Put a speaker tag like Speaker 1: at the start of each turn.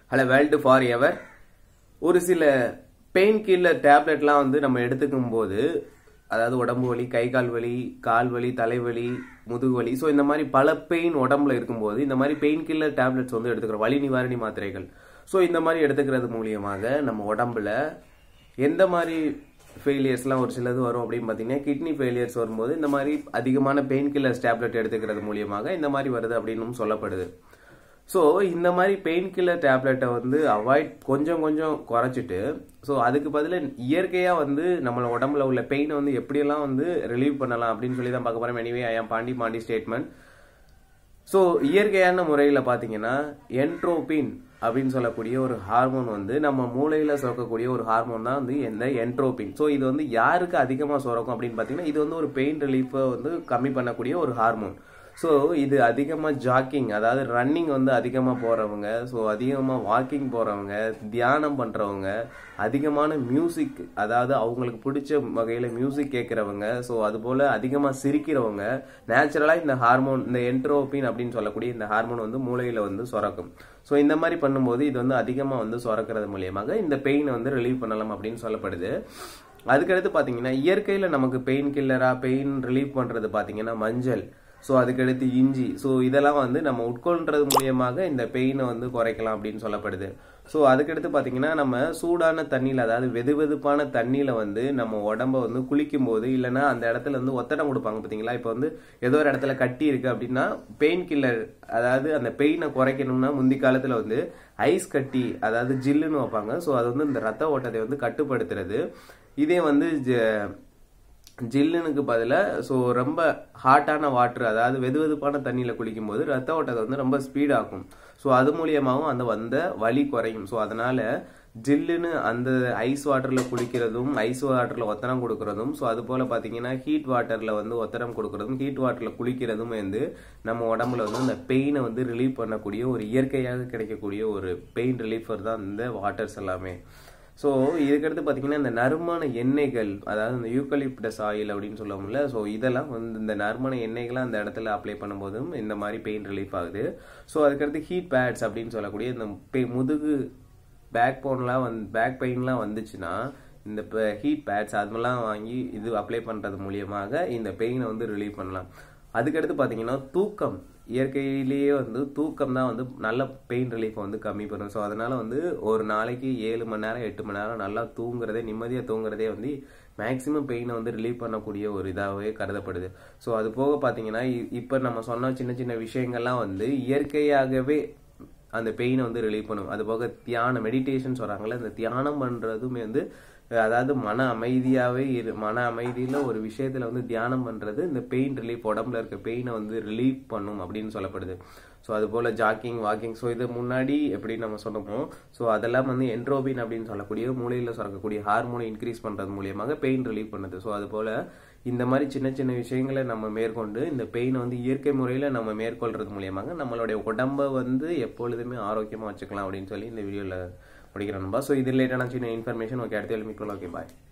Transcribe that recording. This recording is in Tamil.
Speaker 1: ஹலோ வேல்டு ஃபார் எவர் ஒரு சில பெயின் கில்லர் டேப்லெட்லாம் வந்து நம்ம எடுத்துக்கும் போது அதாவது உடம்பு வலி கை கால் வலி கால் வலி தலைவலி முதுகு வலி ஸோ இந்த மாதிரி பல பெயின் உடம்புல இருக்கும்போது இந்த மாதிரி பெயின் கில்லர் டேப்லெட்ஸ் வந்து எடுத்துக்கிறோம் வலி நிவாரணி மாத்திரைகள் ஸோ இந்த மாதிரி எடுத்துக்கிறது மூலியமாக நம்ம உடம்புல எந்த மாதிரி ஃபெயிலியர்ஸ்லாம் ஒரு சிலது வரும் அப்படின்னு பார்த்தீங்கன்னா கிட்னி ஃபெயிலியர்ஸ் வரும்போது இந்த மாதிரி அதிகமான பெயின் கில்லர்ஸ் டேப்லெட் எடுத்துக்கிறது மூலியமாக இந்த மாதிரி வருது அப்படின்னு சொல்லப்படுது ஸோ இந்த மாதிரி பெயின் கில்லர் டேப்லெட்டை வந்து அவாய்ட் கொஞ்சம் கொஞ்சம் குறைச்சிட்டு ஸோ அதுக்கு பதிலாக இயற்கையாக வந்து நம்மள உடம்புல உள்ள பெயினை வந்து எப்படியெல்லாம் வந்து ரிலீவ் பண்ணலாம் அப்படின்னு சொல்லி தான் பார்க்க போகிறோம் எனிவே ஐ ஆம் பாண்டி பாண்டி ஸ்டேட்மெண்ட் ஸோ இயற்கையான முறையில் பார்த்தீங்கன்னா என்ட்ரோபின் அப்படின்னு சொல்லக்கூடிய ஒரு ஹார்மோன் வந்து நம்ம மூளையில் சுரக்கக்கூடிய ஒரு ஹார்மோன் தான் வந்து இந்த என்ட்ரோபின் ஸோ இது வந்து யாருக்கு அதிகமாக சுரக்கும் அப்படின்னு பார்த்தீங்கன்னா இது வந்து ஒரு பெயின் ரிலீஃபை வந்து கம்மி பண்ணக்கூடிய ஒரு ஹார்மோன் ஸோ இது அதிகமாக ஜாக்கிங் அதாவது ரன்னிங் வந்து அதிகமாக போகிறவங்க ஸோ அதிகமாக வாக்கிங் போகிறவங்க தியானம் பண்ணுறவங்க அதிகமான மியூசிக் அதாவது அவங்களுக்கு பிடிச்ச வகையில் மியூசிக் கேட்குறவங்க ஸோ அதுபோல் அதிகமாக சிரிக்கிறவங்க நேச்சுரலாக இந்த ஹார்மோன் இந்த என்ட்ரோபின் அப்படின்னு சொல்லக்கூடிய இந்த ஹார்மோன் வந்து மூளையில் வந்து சுரக்கும் ஸோ இந்த மாதிரி பண்ணும்போது இது வந்து அதிகமாக வந்து சுரக்கிறது மூலியமாக இந்த பெயினை வந்து ரிலீவ் பண்ணலாம் அப்படின்னு சொல்லப்படுது அதுக்கடுத்து பார்த்தீங்கன்னா இயற்கையில் நமக்கு பெயின் கில்லராக பெயின் ரிலீவ் பண்ணுறது பார்த்தீங்கன்னா மஞ்சள் ஸோ அதுக்கடுத்து இஞ்சி ஸோ இதெல்லாம் வந்து நம்ம உட்கொள்றது மூலியமாக இந்த பெயினை வந்து குறைக்கலாம் அப்படின்னு சொல்லப்படுது ஸோ அதுக்கடுத்து பார்த்தீங்கன்னா நம்ம சூடான தண்ணியில் அதாவது வெது வெதுப்பான தண்ணியில் வந்து நம்ம உடம்ப வந்து குளிக்கும் போது இல்லைன்னா அந்த இடத்துல வந்து ஒத்தடம் கொடுப்பாங்க பார்த்தீங்களா இப்போ வந்து ஏதோ ஒரு இடத்துல கட்டி இருக்கு அப்படின்னா பெயின் கில்லர் அதாவது அந்த பெயினை குறைக்கணும்னா முந்தி காலத்தில் வந்து ஐஸ் கட்டி அதாவது ஜில்லுன்னு வைப்பாங்க ஸோ அது வந்து இந்த ரத்த ஓட்டத்தை வந்து கட்டுப்படுத்துறது இதே வந்து ஜில்லுனுக்கு பதிலாக ஸோ ரொம்ப ஹாட்டான வாட்ரு அதாவது வெது வெதுப்பான தண்ணியில் குளிக்கும் போது ரத்த ஓட்டத்தை வந்து ரொம்ப ஸ்பீடாகும் ஸோ அது மூலியமாகவும் அந்த வந்த வலி குறையும் ஸோ அதனால ஜில்லுன்னு அந்த ஐஸ் வாட்டரில் குளிக்கிறதும் ஐஸ் வாட்டரில் ஒத்தனம் கொடுக்கறதும் ஸோ அது போல் பார்த்தீங்கன்னா ஹீட் வாட்டரில் வந்து ஒத்தனம் கொடுக்கறதும் ஹீட் வாட்டரில் குளிக்கிறதும் வந்து நம்ம உடம்புல வந்து அந்த பெயினை வந்து ரிலீவ் பண்ணக்கூடிய ஒரு இயற்கையாக கிடைக்கக்கூடிய ஒரு பெயின் ரிலீஃபர் தான் இந்த வாட்டர்ஸ் எல்லாமே ஸோ இதுக்கடுத்து பார்த்தீங்கன்னா இந்த நறுமண எண்ணெய்கள் அதாவது இந்த யூக்கலிப்டஸ் ஆயில் அப்படின்னு சொல்லுவோம்ல ஸோ இதெல்லாம் வந்து இந்த நறுமண எண்ணெய்களை அந்த இடத்துல அப்ளை பண்ணும்போதும் இந்த மாதிரி பெயின் ரிலீஃப் ஆகுது ஸோ அதுக்கடுத்து ஹீட் பேட்ஸ் அப்படின்னு சொல்லக்கூடிய இந்த பெ முதுகு பேக் போன்லாம் வந்து பேக் பெயின்லாம் வந்துச்சுன்னா இந்த ஹீட் பேட்ஸ் அதெல்லாம் வாங்கி இது அப்ளை பண்ணுறது மூலியமாக இந்த பெயினை வந்து ரிலீவ் பண்ணலாம் அதுக்கடுத்து பார்த்தீங்கன்னா தூக்கம் இயற்கையிலேயே வந்து தூக்கம் தான் வந்து நல்ல பெயின் ரிலீஃபை வந்து கம்மி பண்ணும் ஸோ அதனால வந்து ஒரு நாளைக்கு ஏழு மணி நேரம் எட்டு மணி நேரம் நல்லா தூங்குறதே நிம்மதியாக தூங்குறதே வந்து மேக்ஸிமம் பெயினை வந்து ரிலீவ் பண்ணக்கூடிய ஒரு இதாகவே கருதப்படுது ஸோ அது போக பார்த்தீங்கன்னா இப்போ நம்ம சொன்ன சின்ன சின்ன விஷயங்கள்லாம் வந்து இயற்கையாகவே அந்த பெயினை வந்து ரிலீவ் பண்ணும் அது போக தியானம் மெடிடேஷன் சொல்கிறாங்கல்ல இந்த தியானம் பண்ணுறதுமே வந்து அதாவது மன அமைதியாகவே இரு மன அமைதியில் ஒரு விஷயத்தில் வந்து தியானம் பண்ணுறது இந்த பெயின் ரிலீஃப் உடம்புல இருக்க பெயினை வந்து ரிலீவ் பண்ணும் அப்படின்னு சொல்லப்படுது ஸோ அது போல் ஜாக்கிங் வாக்கிங் ஸோ இது முன்னாடி எப்படி நம்ம சொன்னோமோ ஸோ அதெல்லாம் வந்து என்ட்ரோபின் அப்படின்னு சொல்லக்கூடிய மூளையில் சுரக்கக்கூடிய ஹார்மோனை இன்க்ரீஸ் பண்ணுறது மூலியமாக பெயின் ரிலீவ் பண்ணுது ஸோ அது போல் இந்த மாதிரி சின்ன சின்ன விஷயங்களை நம்ம மேற்கொண்டு இந்த பெயினை வந்து இயற்கை முறையில் நம்ம மேற்கொள்றது மூலியமாக நம்மளுடைய உடம்பை வந்து எப்பொழுதுமே ஆரோக்கியமாக வச்சுக்கலாம் அப்படின்னு சொல்லி இந்த வீடியோவில் முடிக்கிறேன் நம்ப ஸோ இது ரிலேட்டடான சின்ன இன்ஃபர்மேஷன் ஓகே அடுத்த மீட் ஓகே பாய்